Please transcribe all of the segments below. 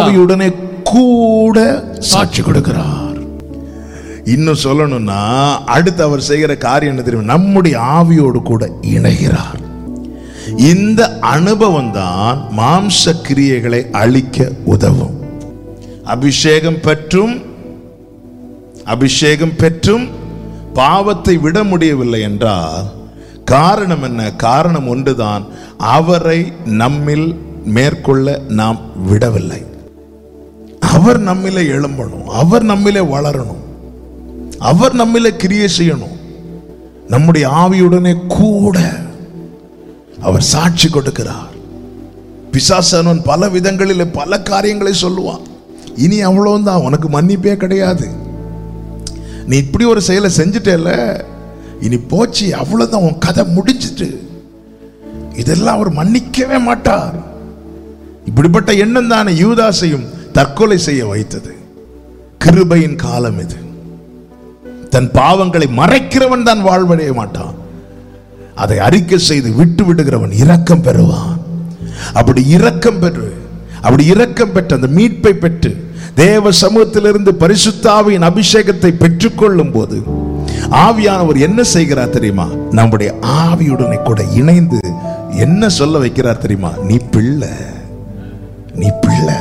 ஆவியுடனே கூட சாட்சி கொடுக்கிறார் இன்னும் சொல்லணும்னா அடுத்து அவர் செய்கிற காரியம் என்ன தெரியும் நம்முடைய ஆவியோடு கூட இணைகிறார் இந்த அனுபவம் தான் மாம்ச கிரியைகளை அழிக்க உதவும் அபிஷேகம் பெற்றும் அபிஷேகம் பெற்றும் பாவத்தை விட முடியவில்லை என்றால் காரணம் என்ன காரணம் ஒன்றுதான் அவரை நம்மில் மேற்கொள்ள நாம் விடவில்லை அவர் நம்மிலே எழும்பணும் அவர் நம்மிலே வளரணும் அவர் நம்மிலே கிரியை செய்யணும் நம்முடைய ஆவியுடனே கூட அவர் சாட்சி கொடுக்கிறார் பிசாசனவன் பல விதங்களில் பல காரியங்களை சொல்லுவான் இனி அவ்வளவுதான் உனக்கு மன்னிப்பே கிடையாது நீ இப்படி ஒரு செயலை செஞ்சுட்டேல இனி போச்சு அவ்வளவுதான் உன் கதை முடிஞ்சிட்டு இதெல்லாம் அவர் மன்னிக்கவே மாட்டார் இப்படிப்பட்ட எண்ணம் தானே யூதாசையும் தற்கொலை செய்ய வைத்தது கிருபையின் காலம் இது தன் பாவங்களை மறைக்கிறவன் தான் வாழ்வடைய மாட்டான் அதை அறிக்கை செய்து விட்டு விடுகிறவன் இரக்கம் பெறுவான் அப்படி இரக்கம் பெற்று அப்படி இரக்கம் பெற்று அந்த மீட்பை பெற்று தேவ சமூகத்திலிருந்து பரிசுத்தாவியின் அபிஷேகத்தை பெற்றுக்கொள்ளும் போது ஆவியானவர் என்ன செய்கிறார் தெரியுமா நம்முடைய ஆவியுடனே கூட இணைந்து என்ன சொல்ல வைக்கிறார் தெரியுமா நீ பிள்ளை நீ பிள்ளை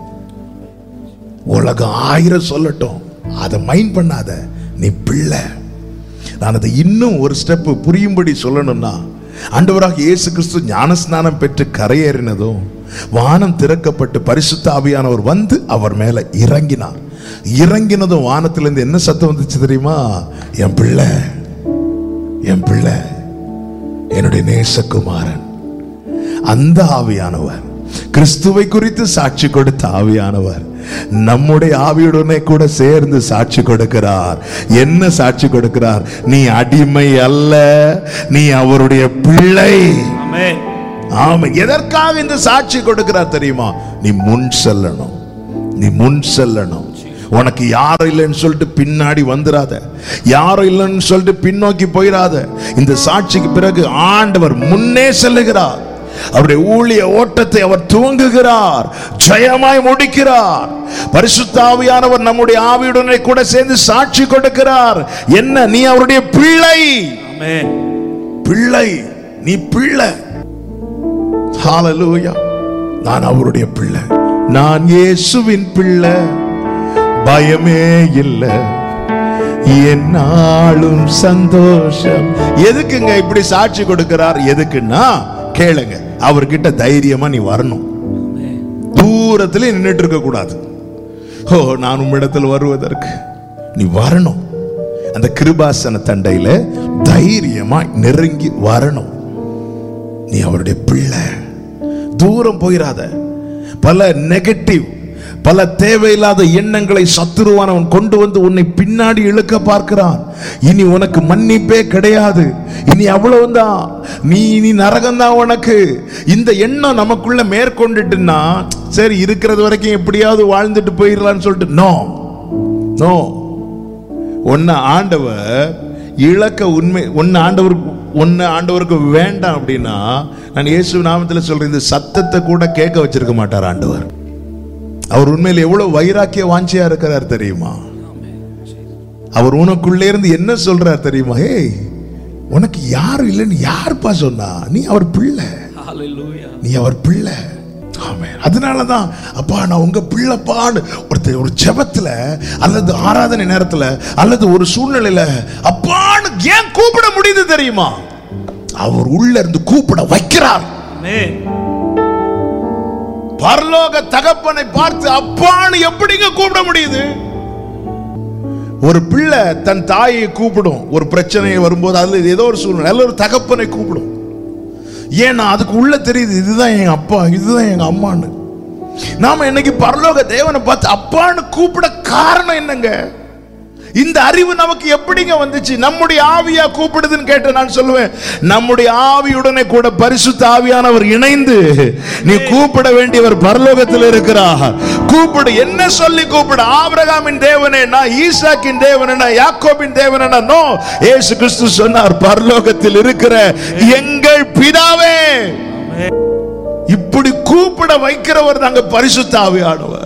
உலகம் ஆயிரம் சொல்லட்டும் அதை மைண்ட் பண்ணாத நீ பிள்ளை நான் அதை இன்னும் ஒரு ஸ்டெப் புரியும்படி சொல்லணும்னா ஆண்டவராக இயேசு கிறிஸ்து ஞானஸ்நானம் பெற்று கரையேறினதும் வானம் திறக்கப்பட்டு பரிசுத்த ஆவியானவர் வந்து அவர் மேல இறங்கினார் இறங்கினதும் வானத்திலிருந்து என்ன சத்தம் வந்துச்சு தெரியுமா என் பிள்ளை என் பிள்ளை என்னுடைய நேசகுமாரன் அந்த ஆவியானவர் கிறிஸ்துவை குறித்து சாட்சி கொடுத்த ஆவியானவர் நம்முடைய ஆவியுடனே கூட சேர்ந்து சாட்சி கொடுக்கிறார் என்ன சாட்சி கொடுக்கிறார் நீ அடிமை அல்ல நீ அவருடைய பிள்ளை ஆமென் ஆமா எதற்காக இந்த சாட்சி கொடுக்கிறார் தெரியுமா நீ முன் செல்லணும் நீ முன் செல்லணும் உனக்கு யாரும் இல்லைன்னு சொல்லிட்டு பின்னாடி வந்துராத யாரும் இல்லைன்னு சொல்லிட்டு பின்னோக்கி போயிடாத இந்த சாட்சிக்கு பிறகு ஆண்டவர் முன்னே செல்லுகிறார் அவருடைய ஊழிய ஓட்டத்தை அவர் துவங்குகிறார் ஜெயமாய் முடிக்கிறார் பரிசுத்த ஆவியானவர் நம்முடைய ஆவியுடனே கூட சேர்ந்து சாட்சி கொடுக்கிறார் என்ன நீ அவருடைய பிள்ளை ஆமென் பிள்ளை நீ பிள்ளை ஹalleluya நான் அவருடைய பிள்ளை நான் இயேசுவின் பிள்ளை பயமே இல்லை என்னாலும் சந்தோஷம் எதுக்குங்க இப்படி சாட்சி கொடுக்கிறார் எதுக்குன்னா கேளுங்க அவர்கிட்ட தைரியமா நீ வரணும் தூரத்துல நின்றுட்டு இருக்க கூடாது ஓ நான் உம்மிடத்தில் வருவதற்கு நீ வரணும் அந்த கிருபாசன தண்டையில தைரியமா நெருங்கி வரணும் நீ அவருடைய பிள்ளை தூரம் போயிடாத பல நெகட்டிவ் பல தேவையில்லாத எண்ணங்களை சத்துருவானவன் கொண்டு வந்து உன்னை பின்னாடி இழுக்க பார்க்கிறான் இனி உனக்கு மன்னிப்பே கிடையாது இனி அவ்வளவுதான் நீ இனி நரகம்தான் உனக்கு இந்த எண்ணம் நமக்குள்ள மேற்கொண்டுட்டுன்னா சரி இருக்கிறது வரைக்கும் எப்படியாவது வாழ்ந்துட்டு போயிடலாம்னு சொல்லிட்டு நோ நோ ஒன்னு ஆண்டவர் இழக்க உண்மை ஒன்னு ஆண்டவருக்கு ஒன்னு ஆண்டவருக்கு வேண்டாம் அப்படின்னா நான் இயேசு நாமத்தில் சொல்றேன் இந்த சத்தத்தை கூட கேட்க வச்சிருக்க மாட்டார் ஆண்டவர் அவர் உண்மையில் எவ்வளவு வைராக்கிய வாஞ்சியா இருக்கிறார் தெரியுமா அவர் உனக்குள்ளே இருந்து என்ன சொல்றார் தெரியுமா ஏய் உனக்கு யாரும் இல்லைன்னு யாருப்பா சொன்னா நீ அவர் பிள்ளை ஹalleluya நீ அவர் பிள்ளை ஆமென் அதனாலதான் அப்பா நான் உங்க பிள்ளைப்பான்னு ஒருத்தர் ஒரு ஜெபத்துல அல்லது ஆராதனை நேரத்துல அல்லது ஒரு சூழ்நிலையில அப்பான்னு ஏன் கூப்பிட முடியுது தெரியுமா அவர் உள்ள இருந்து கூப்பிட வைக்கிறார் ஆமென் பரலோக தகப்பனை பார்த்து அப்பான்னு எப்படிங்க கூப்பிட முடியுது ஒரு பிள்ளை தன் தாயை கூப்பிடும் ஒரு பிரச்சனை வரும்போது அதுல ஏதோ ஒரு சூழ்நிலை அதுல ஒரு தகப்பனை கூப்பிடும் ஏன்னா அதுக்கு உள்ள தெரியுது இதுதான் எங்க அப்பா இதுதான் எங்க அம்மான்னு நாம இன்னைக்கு பரலோக தேவனை பார்த்து அப்பான்னு கூப்பிட காரணம் என்னங்க இந்த அறிவு நமக்கு எப்படிங்க வந்துச்சு நம்முடைய ஆவியா கூப்பிடுதுன்னு கேட்ட நான் சொல்லுவேன் நம்முடைய ஆவியுடனே கூட பரிசுத்த ஆவியானவர் இணைந்து நீ கூப்பிட வேண்டியவர் பரலோகத்தில் இருக்கிறார் கூப்பிடு என்ன சொல்லி கூப்பிடு ஆபிரகாமின் தேவனேனா ஈசாக்கின் தேவனேனா யாக்கோபின் தேவனேனா நோ ஏசு கிறிஸ்து சொன்னார் பரலோகத்தில் இருக்கிற எங்கள் பிதாவே இப்படி கூப்பிட வைக்கிறவர் தாங்க பரிசுத்த ஆவியானவர்